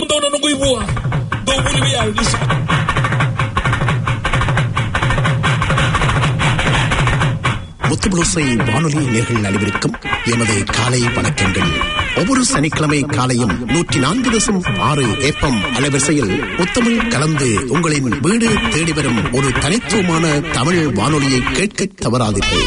daw na nungoy buha. Daw muli may arnis. முத்துபுளுசை வானொலி நேர்கள் அனைவருக்கும் எமது காலை வணக்கங்கள் ஒவ்வொரு சனிக்கிழமை காலையும் நூற்றி நான்கு தசம் ஆறு ஏப்பம் அலைவரிசையில் முத்தமிழ் கலந்து உங்களின் வீடு தேடி வரும் ஒரு தனித்துவமான தமிழ் வானொலியை கேட்க தவறாதீர்கள்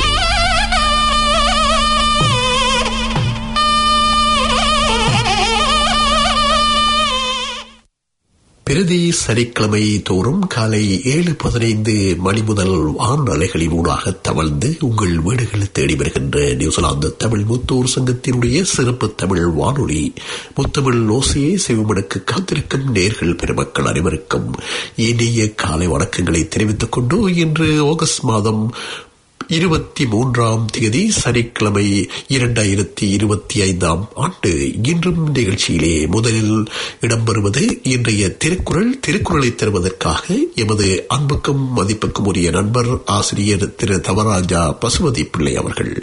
பிரதி சனிக்கிழமை தோறும் காலை ஏழு பதினைந்து மணி முதல் வான் அலைகளின் ஊடாக தவழ்ந்து உங்கள் வீடுகளை தேடி வருகின்ற நியூசிலாந்து தமிழ் முத்தூர் சங்கத்தினுடைய சிறப்பு தமிழ் வானொலி முத்தமிழ் ஓசையை செவிமடுக்கு காத்திருக்கும் நேர்கள் பெருமக்கள் அனைவருக்கும் இனிய காலை வணக்கங்களை தெரிவித்துக் கொண்டு இன்று ஆகஸ்ட் மாதம் இருபத்தி மூன்றாம் தேதி சனிக்கிழமை இரண்டாயிரத்தி இருபத்தி ஐந்தாம் ஆண்டு இன்றும் நிகழ்ச்சியிலே முதலில் இடம்பெறுவது இன்றைய திருக்குறள் திருக்குறளை தருவதற்காக எமது அன்புக்கும் மதிப்புக்கும் உரிய நண்பர் ஆசிரியர் திரு தவராஜா பசுபதி பிள்ளை அவர்கள்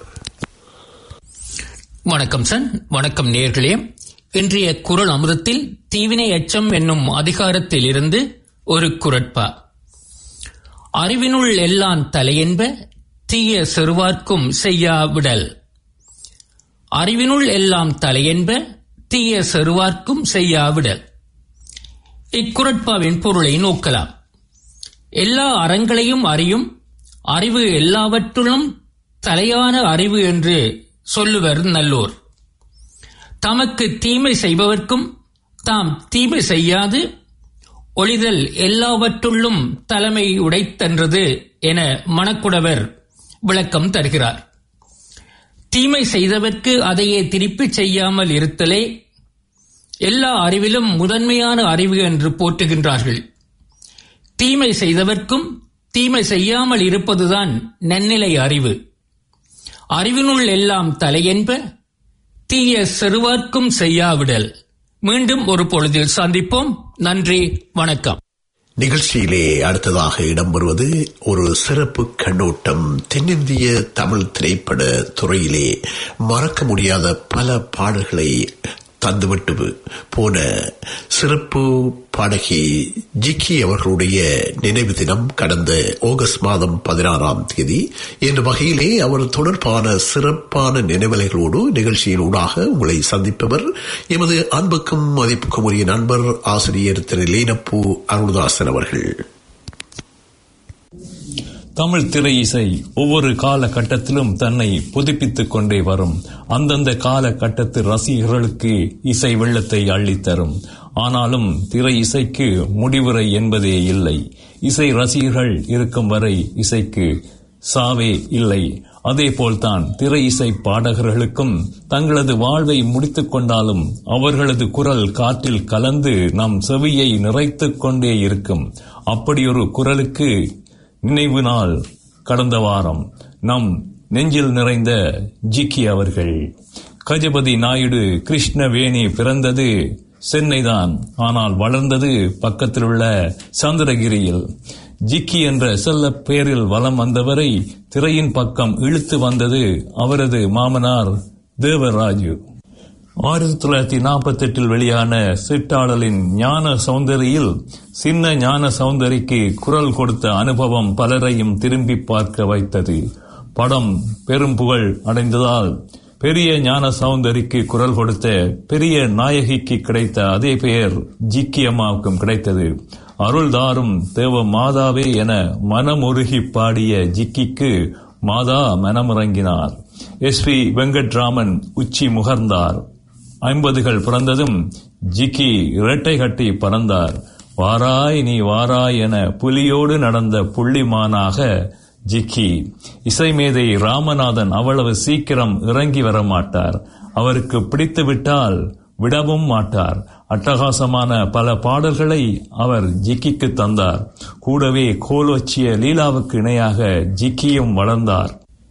வணக்கம் சன் வணக்கம் நேர்களே இன்றைய குரல் அமுதத்தில் தீவினை அச்சம் என்னும் அதிகாரத்தில் இருந்து ஒரு குரட்பா அறிவினுள் எல்லாம் தலையென்ப தீய செருவார்க்கும் செய்யா விடல் அறிவினுள் எல்லாம் தலையென்ப தீய செருவார்க்கும் செய்யா விடல் இக்குரட்பாவின் பொருளை நோக்கலாம் எல்லா அறங்களையும் அறியும் அறிவு எல்லாவற்றுள்ளும் தலையான அறிவு என்று சொல்லுவர் நல்லோர் தமக்கு தீமை செய்பவர்க்கும் தாம் தீமை செய்யாது ஒளிதல் எல்லாவற்றுள்ளும் தலைமை உடைத்தன்றது என மணக்குடவர் விளக்கம் தருகிறார் தீமை செய்தவர்க்கு அதையே திருப்பிச் செய்யாமல் இருத்தலே எல்லா அறிவிலும் முதன்மையான அறிவு என்று போற்றுகின்றார்கள் தீமை செய்தவர்க்கும் தீமை செய்யாமல் இருப்பதுதான் நன்னிலை அறிவு அறிவினுள் எல்லாம் தலையென்ப தீய செருவார்க்கும் செய்யாவிடல் மீண்டும் ஒரு பொழுதில் சந்திப்போம் நன்றி வணக்கம் நிகழ்ச்சியிலே அடுத்ததாக இடம்பெறுவது ஒரு சிறப்பு கண்ணோட்டம் தென்னிந்திய தமிழ் திரைப்பட துறையிலே மறக்க முடியாத பல பாடல்களை தந்துவிட்டு போன சிறப்பு பாடகி ஜிக்கி அவர்களுடைய நினைவு தினம் கடந்த ஆகஸ்ட் மாதம் பதினாறாம் தேதி என்ற வகையிலே அவர் தொடர்பான சிறப்பான நினைவலைகளோடு நிகழ்ச்சியின் ஊடாக உங்களை சந்திப்பவர் எமது அன்புக்கும் மதிப்புக்கும் உரிய நண்பர் ஆசிரியர் திரு லீனப்பூ அருள்தாசன் அவர்கள் தமிழ் திரை இசை ஒவ்வொரு காலகட்டத்திலும் தன்னை புதுப்பித்துக் கொண்டே வரும் அந்தந்த காலகட்டத்து ரசிகர்களுக்கு இசை வெள்ளத்தை அள்ளித்தரும் ஆனாலும் திரை இசைக்கு முடிவுரை என்பதே இல்லை இசை ரசிகர்கள் இருக்கும் வரை இசைக்கு சாவே இல்லை அதேபோல்தான் திரை இசை பாடகர்களுக்கும் தங்களது வாழ்வை முடித்துக் கொண்டாலும் அவர்களது குரல் காற்றில் கலந்து நம் செவியை நிறைத்துக் கொண்டே இருக்கும் அப்படியொரு குரலுக்கு நினைவு நாள் கடந்த வாரம் நம் நெஞ்சில் நிறைந்த ஜிக்கி அவர்கள் கஜபதி நாயுடு கிருஷ்ணவேணி பிறந்தது சென்னைதான் ஆனால் வளர்ந்தது பக்கத்தில் உள்ள சந்திரகிரியில் ஜிக்கி என்ற செல்ல பெயரில் வலம் வந்தவரை திரையின் பக்கம் இழுத்து வந்தது அவரது மாமனார் தேவராஜு ஆயிரத்தி தொள்ளாயிரத்தி நாற்பத்தி எட்டில் வெளியான சிட்டாளலின் ஞான சௌந்தரியில் சின்ன ஞான சௌந்தரிக்கு குரல் கொடுத்த அனுபவம் பலரையும் திரும்பி பார்க்க வைத்தது படம் பெரும் புகழ் அடைந்ததால் பெரிய ஞான சௌந்தரிக்கு குரல் கொடுத்த பெரிய நாயகிக்கு கிடைத்த அதே பெயர் ஜிக்கி அம்மாவுக்கும் கிடைத்தது அருள்தாரும் தேவ மாதாவே என மனமுருகி பாடிய ஜிக்கிக்கு மாதா மனமிறங்கினார் எஸ் பி வெங்கட்ராமன் உச்சி முகர்ந்தார் ஐம்பதுகள் பிறந்ததும் ஜிக்கி இரட்டை கட்டி பறந்தார் வாராய் நீ வாராய் என புலியோடு நடந்த புள்ளிமானாக ஜிக்கி இசைமேதை ராமநாதன் அவ்வளவு சீக்கிரம் இறங்கி வர மாட்டார் அவருக்கு பிடித்து விட்டால் விடவும் மாட்டார் அட்டகாசமான பல பாடல்களை அவர் ஜிக்கிக்கு தந்தார் கூடவே கோலோச்சிய லீலாவுக்கு இணையாக ஜிக்கியும் வளர்ந்தார்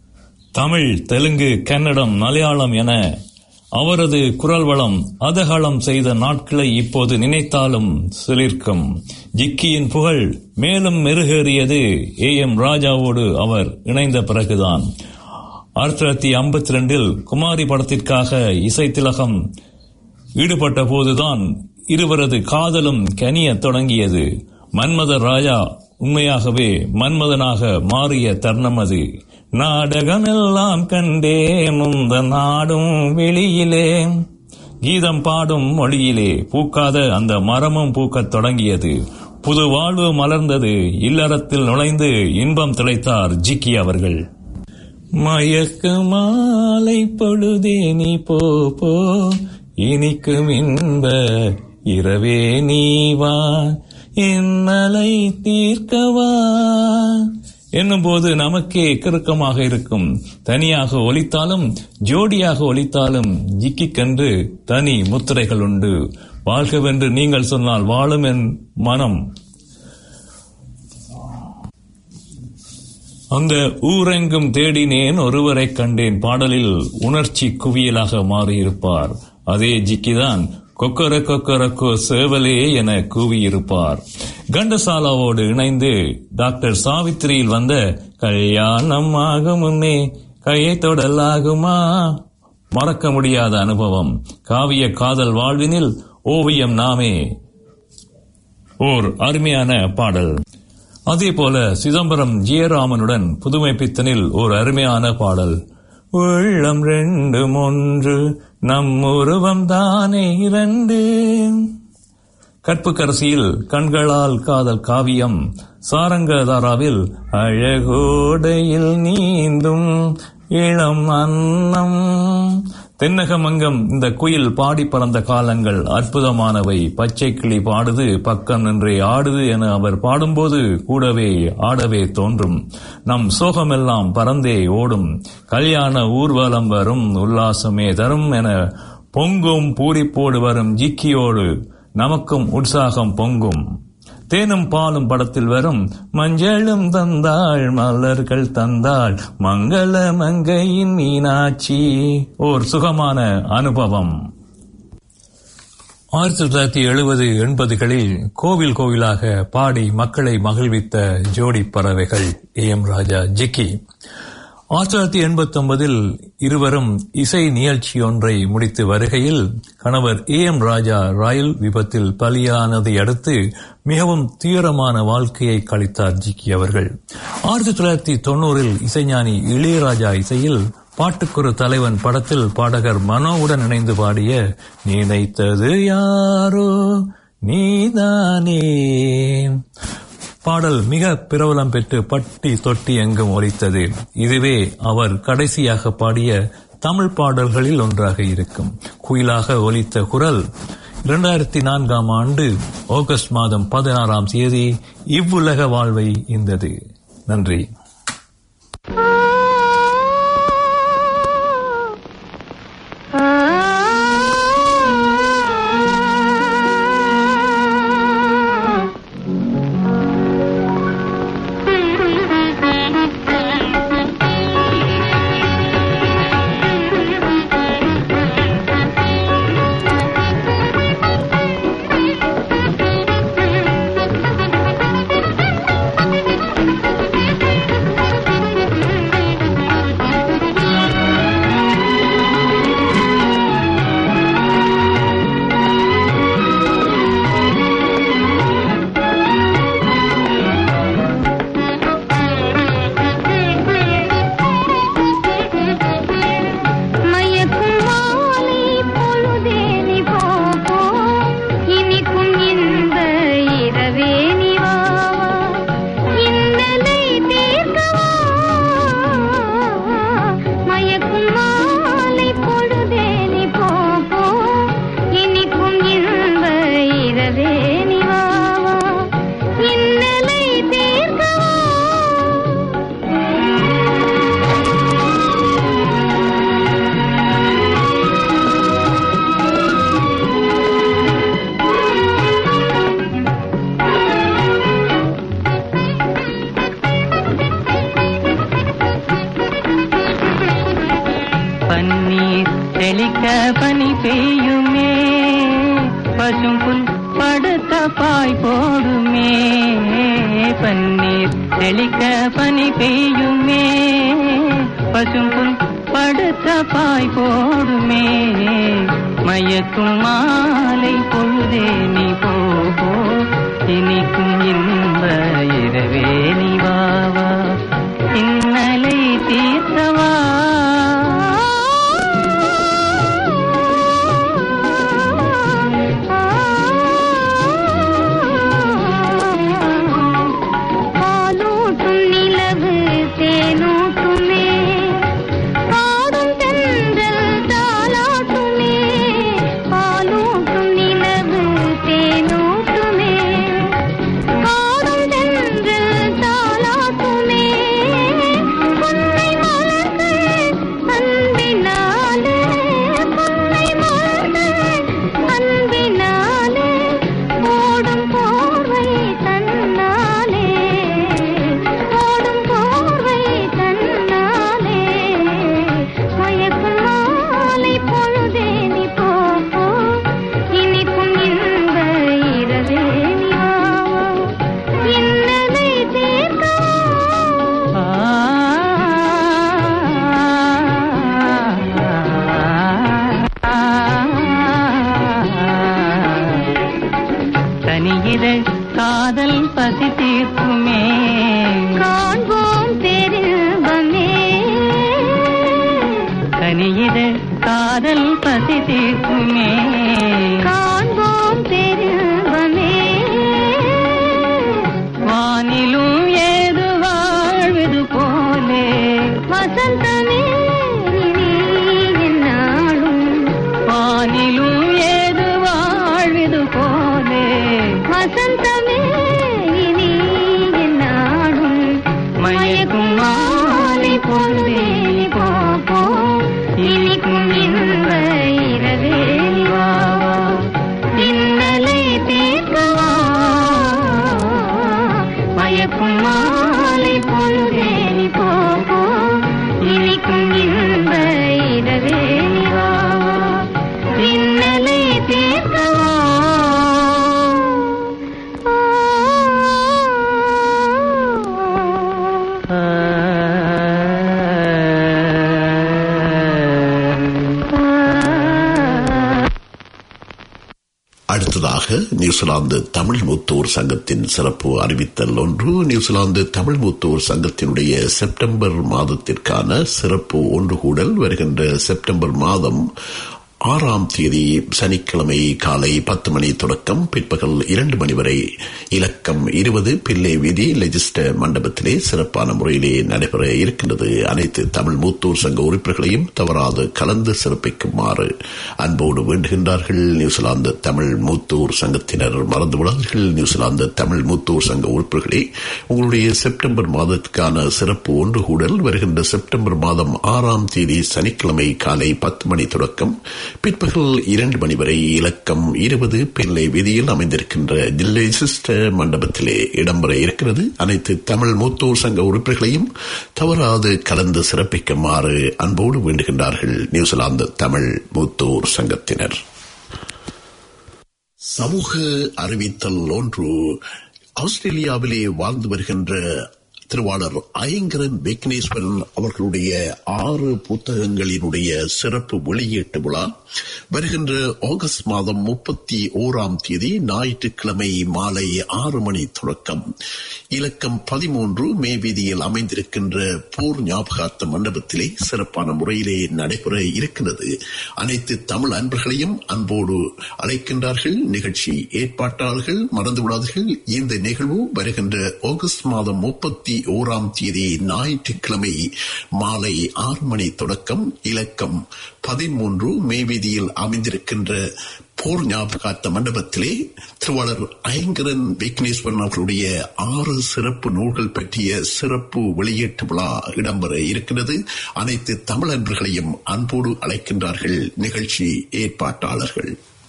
தமிழ் தெலுங்கு கன்னடம் மலையாளம் என அவரது குரல் வளம் அதகலம் செய்த நாட்களை இப்போது நினைத்தாலும் சிலிர்க்கும் ஜிக்கியின் புகழ் மேலும் மெருகேறியது ஏ எம் ராஜாவோடு அவர் இணைந்த பிறகுதான் ஆயிரத்தி தொள்ளாயிரத்தி ஐம்பத்தி ரெண்டில் குமாரி படத்திற்காக இசை திலகம் ஈடுபட்ட போதுதான் இருவரது காதலும் கனிய தொடங்கியது மன்மத ராஜா உண்மையாகவே மன்மதனாக மாறிய தருணம் அது நாடகமெல்லாம் கண்டே முந்த நாடும் வெளியிலே கீதம் பாடும் மொழியிலே பூக்காத அந்த மரமும் பூக்கத் தொடங்கியது புது வாழ்வு மலர்ந்தது இல்லறத்தில் நுழைந்து இன்பம் திளைத்தார் ஜிக்கி அவர்கள் மயக்க மாலை பொழுதே நீ போ போ இனிக்கும் இன்ப இரவே நீ வா என்னலை தீர்க்கவா என்னும்போது நமக்கே கிறுக்கமாக இருக்கும் தனியாக ஒலித்தாலும் ஜோடியாக ஒலித்தாலும் ஜிக்கிக்கென்று தனி முத்திரைகள் உண்டு வாழ்கவென்று நீங்கள் சொன்னால் வாழும் என் மனம் அந்த ஊரெங்கும் தேடினேன் ஒருவரை கண்டேன் பாடலில் உணர்ச்சி குவியலாக மாறியிருப்பார் அதே ஜிக்கிதான் கொக்கர கொக்கரக்கோ சேவலே என கூவியிருப்பார் கண்டசாலாவோடு இணைந்து டாக்டர் சாவித்திரியில் வந்த கல்யாணம் ஆகும் முன்னே கையை தொடலாகுமா மறக்க முடியாத அனுபவம் காவிய காதல் வாழ்வினில் ஓவியம் நாமே ஓர் அருமையான பாடல் அதே போல சிதம்பரம் ஜெயராமனுடன் புதுமை பித்தனில் ஒரு அருமையான பாடல் உள்ளம் ரெண்டும் ஒன்று நம் உருவம் தானே இரண்டு கற்புக்கரசியில் கண்களால் காதல் காவியம் சாரங்கதாராவில் அழகோடையில் நீந்தும் இளம் அன்னம் தென்னகமங்கம் இந்த குயில் பாடி பறந்த காலங்கள் அற்புதமானவை பச்சை கிளி பாடுது பக்கம் நின்றே ஆடுது என அவர் பாடும்போது கூடவே ஆடவே தோன்றும் நம் சோகமெல்லாம் பறந்தே ஓடும் கல்யாண ஊர்வலம் வரும் உல்லாசமே தரும் என பொங்கும் பூரிப்போடு வரும் ஜிக்கியோடு நமக்கும் உற்சாகம் பொங்கும் தேனும் பாலும் படத்தில் வரும் மஞ்சளும் தந்தாள் மலர்கள் தந்தாள் மங்கள மங்கையின் மீனாட்சி ஓர் சுகமான அனுபவம் ஆயிரத்தி தொள்ளாயிரத்தி எழுபது எண்பதுகளில் கோவில் கோவிலாக பாடி மக்களை மகிழ்வித்த ஜோடி பறவைகள் ஏ எம் ராஜா ஜிக்கி ஆயிரத்தி தொள்ளாயிரத்தி எண்பத்தி ஒன்பதில் இருவரும் இசை நிகழ்ச்சி ஒன்றை முடித்து வருகையில் கணவர் ஏ எம் ராஜா ரயில் விபத்தில் பலியானதை அடுத்து மிகவும் தீவிரமான வாழ்க்கையை கழித்தார் ஜிக்கி அவர்கள் ஆயிரத்தி தொள்ளாயிரத்தி தொண்ணூறில் இசைஞானி இளையராஜா இசையில் பாட்டுக்கொரு தலைவன் படத்தில் பாடகர் மனோவுடன் இணைந்து பாடிய நினைத்தது யாரோ நீதானே பாடல் மிக பிரபலம் பெற்று பட்டி தொட்டி எங்கும் ஒலித்தது இதுவே அவர் கடைசியாக பாடிய தமிழ் பாடல்களில் ஒன்றாக இருக்கும் குயிலாக ஒலித்த குரல் இரண்டாயிரத்தி நான்காம் ஆண்டு ஆகஸ்ட் மாதம் பதினாறாம் தேதி இவ்வுலக வாழ்வை இந்தது நன்றி மயக்கும் மாலை பொழுதே நீ போ போ இனிக்கும் இந்த இரவே நீ வா வா இன்னலை தீர்க்கவா மயக்கும் மாலை பொழுதே நீ போ போ இனிக்கும் இந்த இரவே நீ வா வா இன்னலை தீர்க்கவா பன்னீர் தெளிக்க பனி பெய்யுமே பசும் புல் படுத்த பாய் போடுமே பன்னீர் தெளிக்க பனி பெய்யுமே பசும் புல் படுத்த பாய் போடுமே மயக்கும் மாலை பொழுதே நீ போ போ. இனிக்கும் இன்ப இரவே நீ வா வா இன்னலை தீர்த்தவா பாலூட்டும் நிலவு தேனூட்டுமே பாடும் தென்றல் தாலாட்டுமே பாலூட்டும் நிலவு தேனூட்டுமே பாடும் தென்றல் தாலாட்டுமே பொன்னை மலர்கள் அன்பினாலே பொன்னை மலர்கள் அன்பினாலே ஓடும் போர்வை தன்னாலே ஓடும் போர்வை தன்னாலே மயக்கும் மாலை பொழுதே நீ போ போ. இனிக்கும் இன்ப இரவே நீ வா வா. இன்னலை தீர்க்கவா தனியிதழ் காதல் பசி தீர்க்குமே காண்போம் பெரும்பமே கனியிதழ் காதல் பசி தீர்க்குமே காண்போம் பெரும்பமே வானிலும் ஏது வாழ்வது போலே வசந்தமே நீ என்னாலும் வானிலும் ஏது வாழ்வது போலே வசந்தமே நீ என்னாலும் மயக்கும் மாலை பொழுதே நீ போ போ. இனிக்கும் இன்ப இரவே நீ வா வா. இன்னலை தீர்க்கவா மயக்கும் மாலை பொழுதே நீ போ போ. இனிக்கும் இன்ப இரவே நீ வா வா. இன்னலை தீர்க்கவா ஆ அடுத்ததாக நியூசிலாந்து தமிழ் மூத்தோர் சங்கத்தின் சிறப்பு அறிவித்தல் ஒன்று நியூசிலாந்து தமிழ் மூத்தோர் சங்கத்தினுடைய செப்டம்பர் மாதத்திற்கான சிறப்பு ஒன்று கூடல் வருகின்ற செப்டம்பர் மாதம் ஆறாம் தேதி சனிக்கிழமை காலை பத்து மணி தொடக்கம் பிற்பகல் இரண்டு மணி வரை இலக்கம் இருபது பிள்ளை வீதி லெஜிஸ்டர் மண்டபத்திலே சிறப்பான முறையிலே நடைபெற இருக்கின்றது அனைத்து தமிழ் மூத்தோர் சங்க உறுப்பினர்களையும் தவறாது கலந்து சிறப்பிக்குமாறு அன்போடு வேண்டுகின்றார்கள் நியூசிலாந்து தமிழ் மூத்தோர் சங்கத்தினர் மறந்து விடாதீர்கள் நியூசிலாந்து தமிழ் மூத்தோர் சங்க உறுப்பினர்களே உங்களுடைய செப்டம்பர் மாதத்துக்கான சிறப்பு ஒன்று கூடல் வருகின்ற செப்டம்பர் மாதம் ஆறாம் தேதி சனிக்கிழமை காலை பத்து மணி தொடக்கம் பிற்பகல் இரண்டு மணி வரை இலக்கம் இருபது பிள்ளை வீதியில் அமைந்திருக்கின்ற ஜில்லை சிஸ்டர் மண்டபத்திலே இடம்பெற இருக்கிறது அனைத்து தமிழ் மூத்தோர் சங்க உறுப்பினர்களையும் தவறாது கலந்து சிறப்பிக்குமாறு அன்போடு வேண்டுகின்றார்கள் நியூசிலாந்து தமிழ் மூத்தோர் சங்கத்தினர் சமூக அறிவித்தல் ஒன்று ஆஸ்திரேலியாவிலே வாழ்ந்து வருகின்ற திருவாளர் ஐங்கரன் விக்னேஸ்வரன் அவர்களுடைய ஆறு புத்தகங்களினுடைய சிறப்பு வெளியீட்டு விழா வருகின்ற ஆகஸ்ட் மாதம் முப்பத்தி ஓராம் தேதி ஞாயிற்றுக்கிழமை மாலை ஆறு மணி தொடக்கம் இலக்கம் பதிமூன்று மே வீதியில் அமைந்திருக்கின்ற போர் ஞாபகார்த்த மண்டபத்திலே சிறப்பான முறையிலே நடைபெற இருக்கிறது அனைத்து தமிழ் அன்பர்களையும் அன்போடு அழைக்கின்றார்கள் நிகழ்ச்சி ஏற்பாட்டாளர்கள் மறந்துவிடாதீர்கள் இந்த நிகழ்வு வருகின்ற ஆகஸ்ட் மாதம் முப்பத்தி ஓராம் தேதி ஞாயிற்றுக்கிழமை மாலை ஆறு மணி தொடக்கம் இலக்கம் பதிமூன்று மே வீதியில் அமைந்திருக்கின்ற போர் ஞாபகார்த்த மண்டபத்திலே திருவாளர் ஐங்கரன் விக்னேஸ்வரன் அவர்களுடைய ஆறு சிறப்பு நூல்கள் பற்றிய சிறப்பு வெளியீட்டு விழா இடம்பெற இருக்கிறது அனைத்து தமிழ் அன்பர்களையும் அன்போடு அழைக்கின்றார்கள் நிகழ்ச்சி ஏற்பாட்டாளர்கள்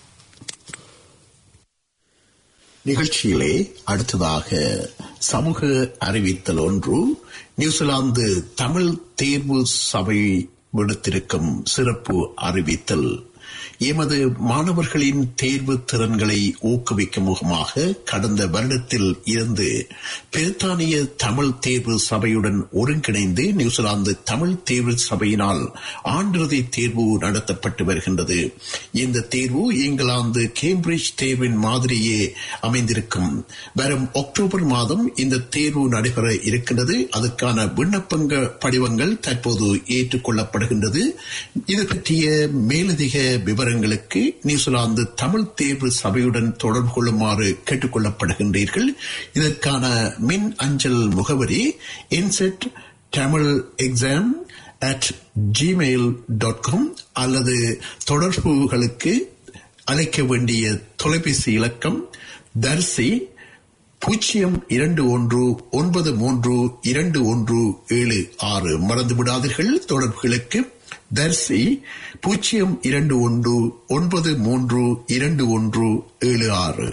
நிகழ்ச்சியிலே அடுத்ததாக சமூக அறிவித்தல் ஒன்று நியூசிலாந்து தமிழ் தேர்வு சபை விடுத்திருக்கும் சிறப்பு அறிவித்தல் எமது மாணவர்களின் தேர்வு திறன்களை ஊக்குவிக்கும் முகமாக கடந்த வருடத்தில் இருந்து பிரித்தானிய தமிழ் தேர்வு சபையுடன் ஒருங்கிணைந்து நியூசிலாந்து தமிழ் தேர்வு சபையினால் ஆண்டிறுதி தேர்வு நடத்தப்பட்டு வருகின்றது இந்த தேர்வு இங்கிலாந்து கேம்பிரிட்ஜ் தேர்வின் மாதிரியே அமைந்திருக்கும் வரும் அக்டோபர் மாதம் இந்த தேர்வு நடைபெற இருக்கின்றது அதற்கான விண்ணப்பங்க படிவங்கள் தற்போது ஏற்றுக்கொள்ளப்படுகின்றது இது பற்றிய மேலதிக விவரங்களுக்கு நியூசிலாந்து தமிழ் தேர்வு சபையுடன் தொடர்பு கொள்ளுமாறு கேட்டுக் கொள்ளப்படுகின்றீர்கள் இதற்கான மின் அஞ்சல் முகவரி inset Tamil exam at Gmail dot com அல்லது தொடர்புகளுக்கு அழைக்க வேண்டிய தொலைபேசி இலக்கம் தர்சி பூஜ்ஜியம் இரண்டு ஒன்று ஒன்பது மூன்று இரண்டு ஒன்று ஏழு ஆறு மறந்து விடாதீர்கள் தொடர்புகளுக்கு தர்சி பூஜ்ஜியம் இரண்டு ஒன்று ஒன்பது மூன்று இரண்டு ஒன்று ஏழு ஆறு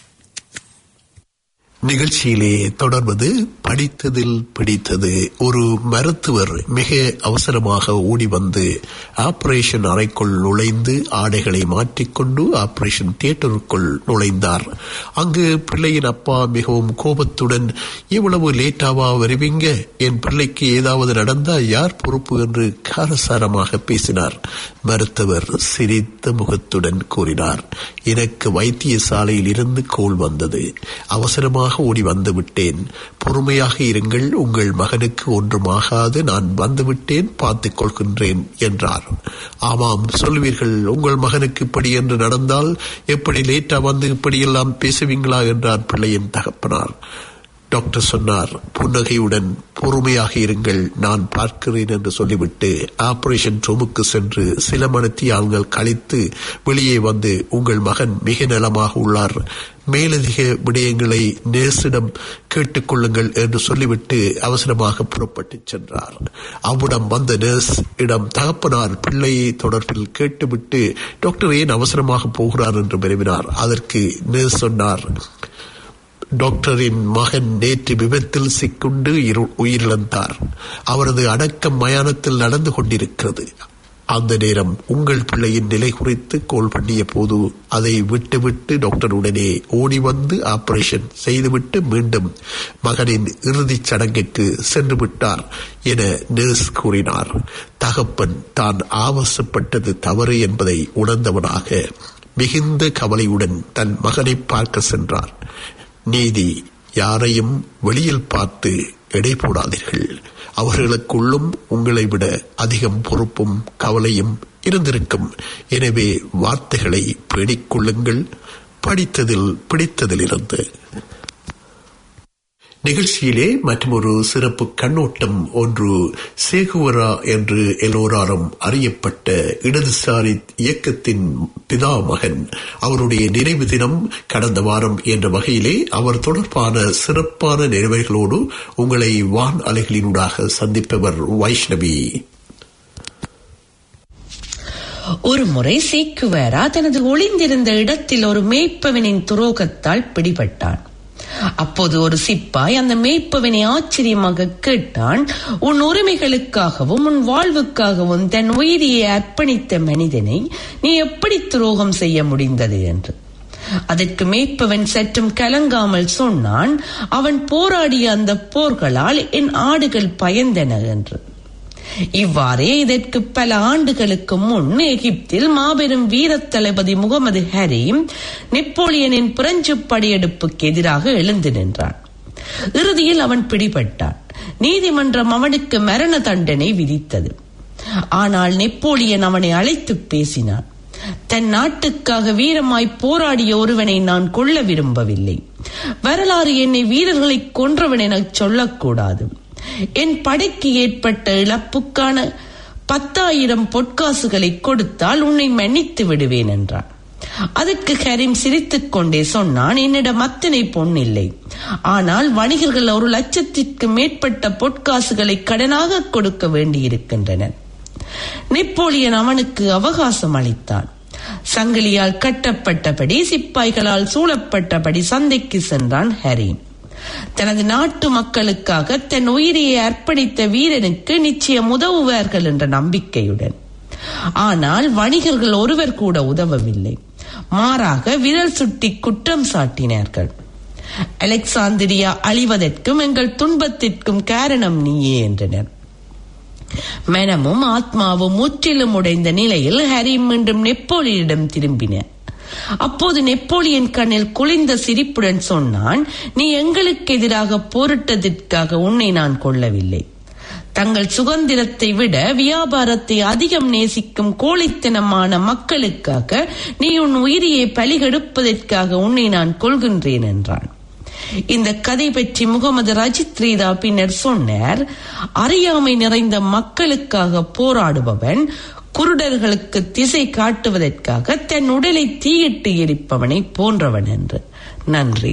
நிகழ்ச்சியிலே தொடர்வது படித்ததில் பிடித்தது ஒரு மருத்துவர் மிக அவசரமாக ஓடி வந்து ஆபரேஷன் அறைக்குள் நுழைந்து ஆடைகளை மாற்றிக்கொண்டு ஆபரேஷன் தியேட்டருக்குள் நுழைந்தார் அங்கு பிள்ளையின் அப்பா மிகவும் கோபத்துடன் இவ்வளவு லேட்டாவா வருவீங்க என் பிள்ளைக்கு ஏதாவது நடந்தா யார் பொறுப்பு என்று காரசாரமாக பேசினார் மருத்துவர் சிரித்த முகத்துடன் கூறினார் எனக்கு வைத்தியசாலையில் இருந்து கோல் வந்தது அவசரமாக ஓடி வந்து விட்டேன் பொறுமையாக இருங்கள் உங்கள் மகனுக்கு ஒன்றுமாகாது நான் வந்துவிட்டேன் பார்த்துக் கொள்கின்றேன் என்றார் ஆமாம் சொல்வீர்கள் உங்கள் மகனுக்கு இப்படி என்று நடந்தால் எப்படி லேட்டா வந்து இப்படியெல்லாம் பேசுவீங்களா என்றார் பிள்ளையின் தகப்பனார் டாக்டர் சொன்னார் புன்னகையுடன் பொறுமையாக இருங்கள் நான் பார்க்கிறேன் என்று சொல்லிவிட்டு ஆபரேஷன் ரூமுக்கு சென்று சில மணித்தியால்கள் கழித்து வெளியே வந்து உங்கள் மகன் மிக நலமாக உள்ளார் மேலதிக விடயங்களை நேசிடம் கேட்டுக்கொள்ளுங்கள் என்று சொல்லிவிட்டு அவசரமாக புறப்பட்டு சென்றார் அவ்விடம் வந்த நர்ஸ் இடம் தகப்பனார் பிள்ளையை தொடர்பில் கேட்டுவிட்டு டாக்டர் ஏன் அவசரமாக போகிறார் என்று விரும்பினார் அதற்கு நர்ஸ் சொன்னார் டாக்டரின் மகன் நேற்று விபத்தில் சிக்குண்டு இரு- உயிரிழந்தார் அவரது அடக்கம் மயானத்தில் நடந்து கொண்டிருக்கிறது அந்த நேரம் உங்கள் பிள்ளையின் நிலை குறித்து கோல் பண்ணிய போது அதை விட்டுவிட்டு டாக்டர் உடனே ஓடி வந்து ஆபரேஷன் செய்துவிட்டு மீண்டும் மகனின் இறுதிச் சடங்கிற்கு சென்று விட்டார் என நர்ஸ் கூறினார் தகப்பன் தான் ஆவசப்பட்டது தவறு என்பதை உணர்ந்தவனாக மிகுந்த கவலையுடன் தன் மகனை பார்க்க சென்றார் நீதி யாரையும் வெளியில் பார்த்து எடை போடாதீர்கள் அவர்களுக்குள்ளும் உங்களை விட அதிகம் பொறுப்பும் கவலையும் இருந்திருக்கும் எனவே வார்த்தைகளை பேணிக் கொள்ளுங்கள் படித்ததில் பிடித்ததிலிருந்து நிகழ்ச்சியிலே மற்றொரு சிறப்பு கண்ணோட்டம் ஒன்று சேகுவரா என்று எல்லோராலும் அறியப்பட்ட இடதுசாரி இயக்கத்தின் பிதாமகன் அவருடைய நினைவு தினம் கடந்த வாரம் என்ற வகையிலே அவர் தொடர்பான சிறப்பான நினைவுகளோடு உங்களை வான் அலைகளினூடாக சந்திப்பவர் வைஷ்ணவி ஒரு முறை சீக்குவேரா தனது ஒளிந்திருந்த இடத்தில் ஒரு மேய்ப்பவனின் துரோகத்தால் பிடிபட்டான் அப்போது ஒரு சிப்பாய் அந்த மேய்ப்பவனை ஆச்சரியமாக கேட்டான் உன் உரிமைகளுக்காகவும் உன் வாழ்வுக்காகவும் தன் உயிரியை அர்ப்பணித்த மனிதனை நீ எப்படி துரோகம் செய்ய முடிந்தது என்று அதற்கு மேய்ப்பவன் சற்றும் கலங்காமல் சொன்னான் அவன் போராடிய அந்த போர்களால் என் ஆடுகள் பயந்தன என்று இவ்வாறே இதற்கு பல ஆண்டுகளுக்கு முன் எகிப்தில் மாபெரும் வீரத் தளபதி முகமது ஹரீம் நெப்போலியனின் பிரெஞ்சு படையெடுப்புக்கு எதிராக எழுந்து நின்றான் இறுதியில் அவன் பிடிபட்டான் நீதிமன்றம் அவனுக்கு மரண தண்டனை விதித்தது ஆனால் நெப்போலியன் அவனை அழைத்து பேசினான் தன் நாட்டுக்காக வீரமாய் போராடிய ஒருவனை நான் கொல்ல விரும்பவில்லை வரலாறு என்னை வீரர்களை கொன்றவன் என சொல்லக்கூடாது என் படைக்கு ஏற்பட்ட இழப்புக்கான பத்தாயிரம் பொற்காசுகளை கொடுத்தால் உன்னை மன்னித்து விடுவேன் என்றான் அதற்கு கரீம் சிரித்துக் கொண்டே சொன்னான் என்னிடம் அத்தனை பொன் இல்லை ஆனால் வணிகர்கள் ஒரு லட்சத்திற்கு மேற்பட்ட பொற்காசுகளை கடனாக கொடுக்க வேண்டியிருக்கின்றனர் நெப்போலியன் அவனுக்கு அவகாசம் அளித்தான் சங்கிலியால் கட்டப்பட்டபடி சிப்பாய்களால் சூழப்பட்டபடி சந்தைக்கு சென்றான் ஹரீம் தனது நாட்டு மக்களுக்காக தன் உயிரியை அர்ப்பணித்த வீரனுக்கு நிச்சயம் உதவுவார்கள் என்ற நம்பிக்கையுடன் ஆனால் வணிகர்கள் ஒருவர் கூட உதவவில்லை மாறாக விரல் சுட்டி குற்றம் சாட்டினார்கள் அலெக்சாந்திரியா அழிவதற்கும் எங்கள் துன்பத்திற்கும் காரணம் நீயே என்றனர் மனமும் ஆத்மாவும் முற்றிலும் உடைந்த நிலையில் ஹரி மீண்டும் நெப்போலியிடம் திரும்பின அப்போது நெப்போலியன் கண்ணில் குளிர்ந்த சிரிப்புடன் சொன்னான் நீ எங்களுக்கு எதிராக போரிட்டதற்காக உன்னை நான் கொள்ளவில்லை தங்கள் சுதந்திரத்தை விட வியாபாரத்தை அதிகம் நேசிக்கும் கோழித்தனமான மக்களுக்காக நீ உன் உயிரியை பலிகெடுப்பதற்காக உன்னை நான் கொள்கின்றேன் என்றான் இந்த கதை பற்றி முகமது ரஜித் ரீதா பின்னர் சொன்னார் அறியாமை நிறைந்த மக்களுக்காக போராடுபவன் குருடர்களுக்கு திசை காட்டுவதற்காக தன் உடலை தீயிட்டு எரிப்பவனை போன்றவன் என்று நன்றி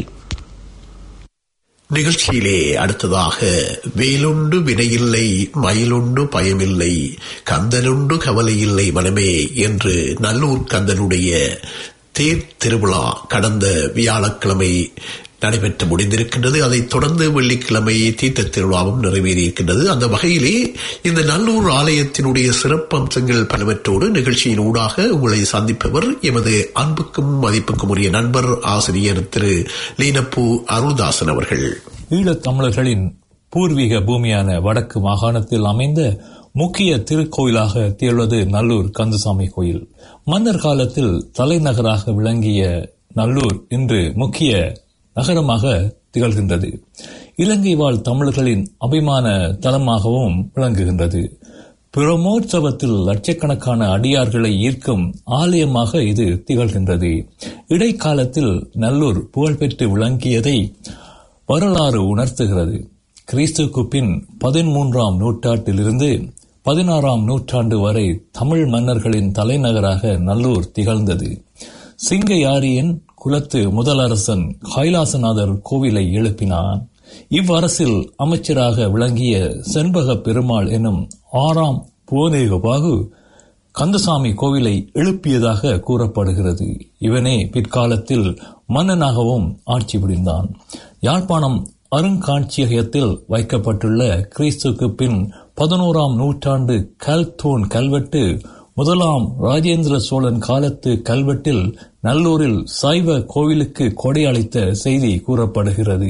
நிகழ்ச்சியிலே அடுத்ததாக வேலுண்டு வினையில்லை மயிலுண்டு பயமில்லை கந்தனுண்டு கவலையில்லை மனமே என்று நல்லூர் கந்தனுடைய தேர் திருவிழா கடந்த வியாழக்கிழமை நடைபெற்று முடிந்திருக்கின்றது அதைத் தொடர்ந்து வெள்ளிக்கிழமை தீர்த்த திருவிழாவும் நிறைவேறியிருக்கின்றது அந்த வகையிலே இந்த நல்லூர் ஆலயத்தினுடைய சிறப்பம்சங்கள் பலவற்றோடு நிகழ்ச்சியின் ஊடாக உங்களை சந்திப்பவர் எமது அன்புக்கும் மதிப்புக்கும் உரிய நண்பர் ஆசிரியர் திரு லீனப்பூ அருள்தாசன் அவர்கள் ஈழத் தமிழர்களின் பூர்வீக பூமியான வடக்கு மாகாணத்தில் அமைந்த முக்கிய திருக்கோயிலாக திகழ்வது நல்லூர் கந்தசாமி கோயில் மன்னர் காலத்தில் தலைநகராக விளங்கிய நல்லூர் இன்று முக்கிய நகரமாக திகழ்கின்றது இலங்கை வாழ் தமிழர்களின் அபிமான தலமாகவும் விளங்குகின்றது பிரமோற்சவத்தில் லட்சக்கணக்கான அடியார்களை ஈர்க்கும் ஆலயமாக இது திகழ்கின்றது இடைக்காலத்தில் நல்லூர் புகழ்பெற்று விளங்கியதை வரலாறு உணர்த்துகிறது கிறிஸ்துக்கு பின் பதிமூன்றாம் நூற்றாண்டிலிருந்து பதினாறாம் நூற்றாண்டு வரை தமிழ் மன்னர்களின் தலைநகராக நல்லூர் திகழ்ந்தது சிங்கையாரியன் குலத்து முதலரசன் கைலாசநாதர் கோவிலை எழுப்பினான் இவ்வரசில் அமைச்சராக விளங்கிய செண்பக பெருமாள் எனும் ஆறாம் புவனேகபாகு கந்தசாமி கோவிலை எழுப்பியதாக கூறப்படுகிறது இவனே பிற்காலத்தில் மன்னனாகவும் ஆட்சி புரிந்தான் யாழ்ப்பாணம் அருங்காட்சியகத்தில் வைக்கப்பட்டுள்ள கிறிஸ்துக்கு பின் பதினோராம் நூற்றாண்டு கல்தோன் கல்வெட்டு முதலாம் ராஜேந்திர சோழன் காலத்து கல்வெட்டில் நல்லூரில் சைவ கோவிலுக்கு கொடையளித்த செய்தி கூறப்படுகிறது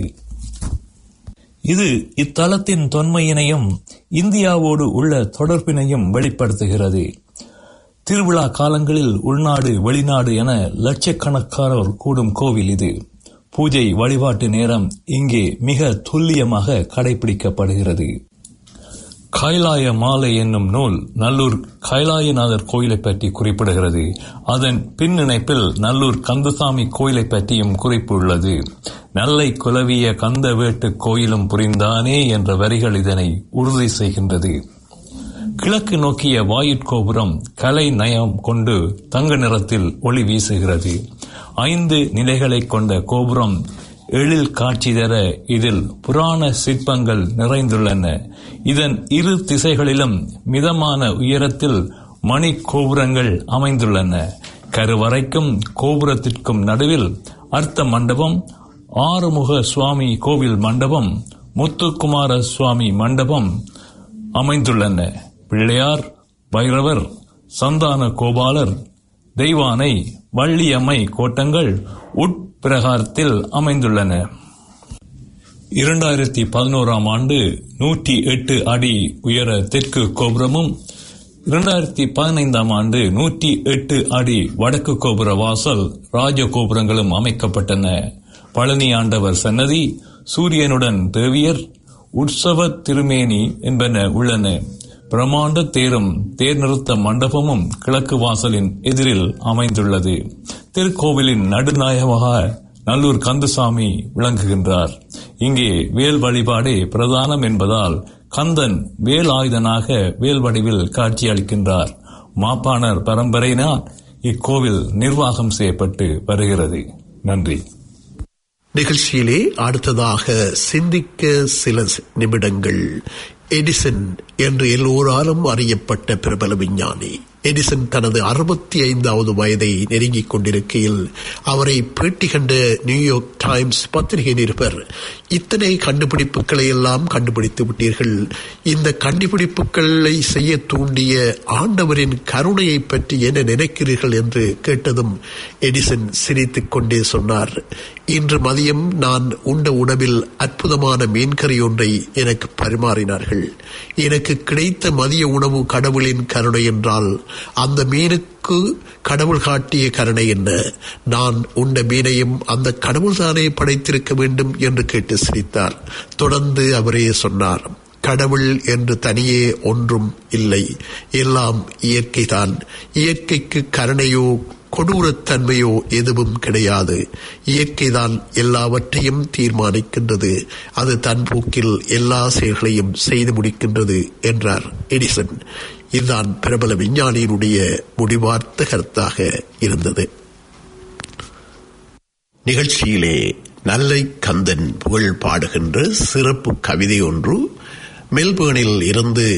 இது இத்தலத்தின் தொன்மையினையும் இந்தியாவோடு உள்ள தொடர்பினையும் வெளிப்படுத்துகிறது திருவிழா காலங்களில் உள்நாடு வெளிநாடு என லட்சக்கணக்கானோர் கூடும் கோவில் இது பூஜை வழிபாட்டு நேரம் இங்கே மிக துல்லியமாக கடைபிடிக்கப்படுகிறது கைலாய மாலை என்னும் நூல் நல்லூர் கைலாயநாதர் கோயிலை பற்றி குறிப்பிடுகிறது அதன் பின்னிணைப்பில் நல்லூர் கந்தசாமி கோயிலை பற்றியும் குறிப்பு உள்ளது நல்லை குலவிய கந்த வேட்டு கோயிலும் புரிந்தானே என்ற வரிகள் இதனை உறுதி செய்கின்றது கிழக்கு நோக்கிய வாயிற்கோபுரம் கலை நயம் கொண்டு தங்க நிறத்தில் ஒளி வீசுகிறது ஐந்து நிலைகளை கொண்ட கோபுரம் எழில் காட்சி தர இதில் புராண சிற்பங்கள் நிறைந்துள்ளன இதன் இரு திசைகளிலும் மிதமான உயரத்தில் மணி கோபுரங்கள் அமைந்துள்ளன கருவறைக்கும் கோபுரத்திற்கும் நடுவில் அர்த்த மண்டபம் ஆறுமுக சுவாமி கோவில் மண்டபம் முத்துக்குமார சுவாமி மண்டபம் அமைந்துள்ளன பிள்ளையார் பைரவர் சந்தான கோபாலர் தெய்வானை வள்ளியம்மை கோட்டங்கள் உட்பிரகாரத்தில் அமைந்துள்ளன இரண்டாயிரத்தி பதினோராம் ஆண்டு நூற்றி எட்டு அடி உயர தெற்கு கோபுரமும் இரண்டாயிரத்தி பதினைந்தாம் ஆண்டு நூற்றி எட்டு அடி வடக்கு கோபுர வாசல் ராஜ கோபுரங்களும் அமைக்கப்பட்டன பழனி ஆண்டவர் சன்னதி சூரியனுடன் தேவியர் உற்சவ திருமேனி என்பன உள்ளன பிரமாண்ட தேரும் தேர் நிறுத்த மண்டபமும் கிழக்கு வாசலின் எதிரில் அமைந்துள்ளது திருக்கோவிலின் நடுநாயகமாக நல்லூர் கந்தசாமி விளங்குகின்றார் இங்கே வேல் வழிபாடே பிரதானம் என்பதால் கந்தன் வேல் ஆயுதனாக வேல் வடிவில் காட்சியளிக்கின்றார் மாப்பாணர் பரம்பரையினால் இக்கோவில் நிர்வாகம் செய்யப்பட்டு வருகிறது நன்றி நிகழ்ச்சியிலே அடுத்ததாக சிந்திக்க சில நிமிடங்கள் எடிசன் என்று எல்லோராலும் அறியப்பட்ட பிரபல விஞ்ஞானி எடிசன் தனது அறுபத்தி ஐந்தாவது வயதை நெருங்கிக் கொண்டிருக்கையில் அவரை பேட்டி கண்ட நியூயார்க் டைம்ஸ் பத்திரிகை நிருபர் இத்தனை கண்டுபிடிப்புகளை எல்லாம் கண்டுபிடித்து விட்டீர்கள் இந்த கண்டுபிடிப்புகளை செய்ய தூண்டிய ஆண்டவரின் கருணையை பற்றி என்ன நினைக்கிறீர்கள் என்று கேட்டதும் எடிசன் சிரித்துக் கொண்டே சொன்னார் இன்று மதியம் நான் உண்ட உணவில் அற்புதமான மீன்கறி ஒன்றை எனக்கு பரிமாறினார்கள் எனக்கு கிடைத்த மதிய உணவு கடவுளின் கருணை என்றால் அந்த மீனுக்கு கடவுள் காட்டிய கருணை என்ன நான் உண்ட மீனையும் அந்த கடவுள்தானே படைத்திருக்க வேண்டும் என்று கேட்டு சிரித்தார் தொடர்ந்து அவரே சொன்னார் கடவுள் என்று தனியே ஒன்றும் இல்லை எல்லாம் இயற்கைதான் இயற்கைக்கு கருணையோ கொடூரத்தன்மையோ எதுவும் கிடையாது இயற்கைதான் எல்லாவற்றையும் தீர்மானிக்கின்றது அது தன் போக்கில் எல்லா செயல்களையும் செய்து முடிக்கின்றது என்றார் எடிசன் இதுதான் பிரபல விஞ்ஞானியினுடைய முடிவார்த்த கருத்தாக இருந்தது நிகழ்ச்சியிலே நல்லை கந்தன் புகழ் பாடுகின்ற சிறப்பு கவிதை ஒன்று மெல்பேர்னில் இருந்து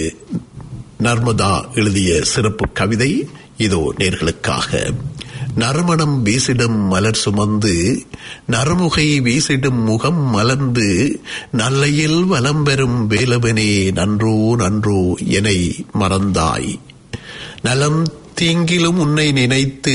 நர்மதா எழுதிய சிறப்பு கவிதை இதோ நேர்களுக்காக நறுமணம் வீசிடும் மலர் சுமந்து நறுமுகை வீசிடும் முகம் மலர்ந்து நல்லையில் வலம் பெறும் வேலவனே நன்றோ நன்றோ எனை மறந்தாய் நலம் தீங்கிலும் உன்னை நினைத்து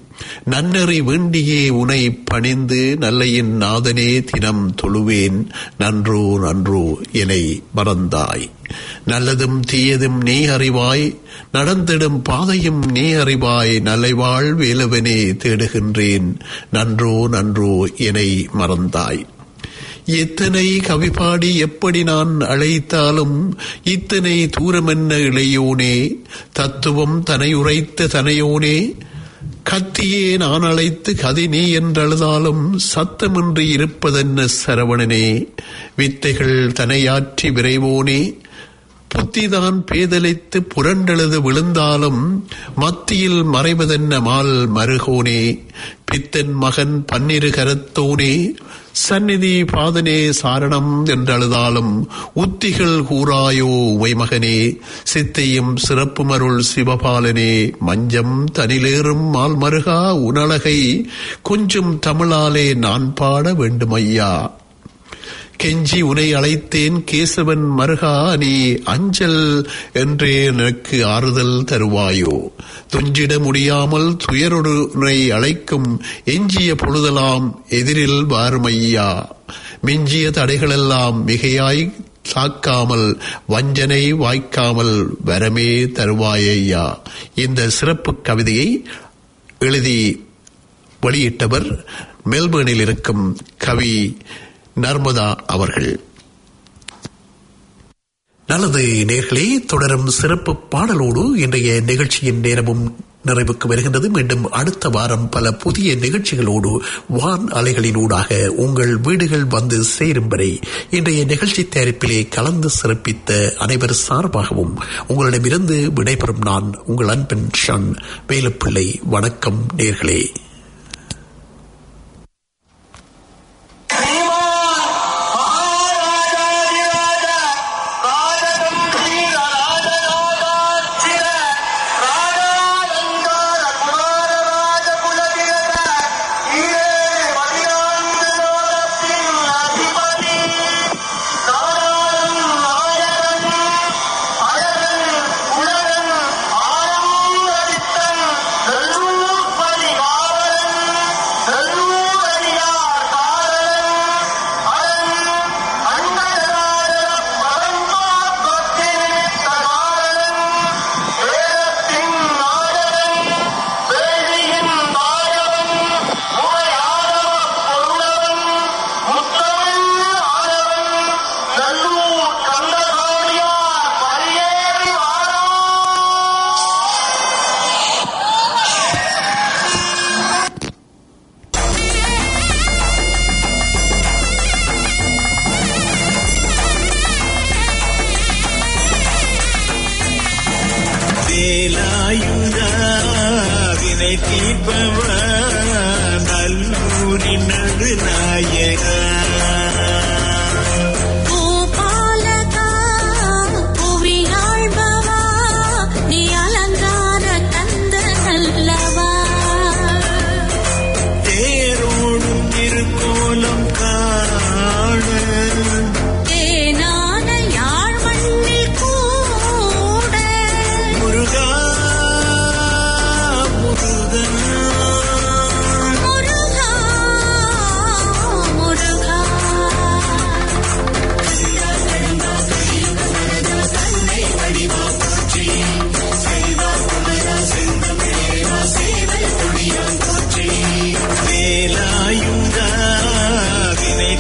நன்னறி வேண்டியே உனை பணிந்து நல்லையின் நாதனே தினம் தொழுவேன் நன்றோ நன்றோ எனை மறந்தாய் நல்லதும் தீயதும் நீ அறிவாய் நடந்திடும் பாதையும் நீ அறிவாய் நல்லைவாழ் வேலவனே தேடுகின்றேன் நன்றோ நன்றோ எனை மறந்தாய் எத்தனை கவி பாடி எப்படி நான் அழைத்தாலும் இத்தனை தூரமென்ன இளையோனே தத்துவம் தனை உரைத்த தனையோனே கத்தியே நான் அழைத்து கதை நீ என்றழுதாலும் சத்தமின்றி இருப்பதென்ன சரவணனே வித்தைகள் தனையாற்றி விரைவோனே புத்திதான் பேதலித்து புரண்டெழுது விழுந்தாலும் மத்தியில் மறைவதென்ன மால் மருகோனே பித்தன் மகன் பன்னிரு கரத்தோனே சந்நிதி பாதனே சாரணம் என்றழுதாலும் உத்திகள் கூறாயோ உமைமகனே சித்தையும் சிறப்புமருள் சிவபாலனே மஞ்சம் தனிலேறும் மால் மருகா உணலகை கொஞ்சம் தமிழாலே நான் பாட வேண்டுமையா கெஞ்சி உனை அழைத்தேன் கேசவன் மருகா நீ அஞ்சல் என்றே எனக்கு ஆறுதல் தருவாயோ துஞ்சிட முடியாமல் துயரொடு உன்னை அழைக்கும் எஞ்சிய பொழுதலாம் எதிரில் வாருமையா மிஞ்சிய தடைகளெல்லாம் மிகையாய் சாக்காமல் வஞ்சனை வாய்க்காமல் வரமே தருவாயையா இந்த சிறப்பு கவிதையை எழுதி வெளியிட்டவர் மெல்பேர்னில் இருக்கும் கவி நர்மதா அவர்கள் நல்லது நேர்களே தொடரும் சிறப்பு பாடலோடு இன்றைய நிகழ்ச்சியின் நேரமும் நிறைவுக்கு வருகின்றது மீண்டும் அடுத்த வாரம் பல புதிய நிகழ்ச்சிகளோடு வான் அலைகளினூடாக உங்கள் வீடுகள் வந்து சேரும் வரை இன்றைய நிகழ்ச்சி தயாரிப்பிலே கலந்து சிறப்பித்த அனைவர் சார்பாகவும் உங்களிடமிருந்து விடைபெறும் நான் உங்கள் அன்பன் ஷன் வேலுப்பிள்ளை வணக்கம் நேர்களே வேலாயுதா வினை தீர்ப்பவா நல்லூரின் நடுநாயகா பூபாலகா புவியாழ்பவா நீ அலங்கார கந்த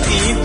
தீர்ப்ப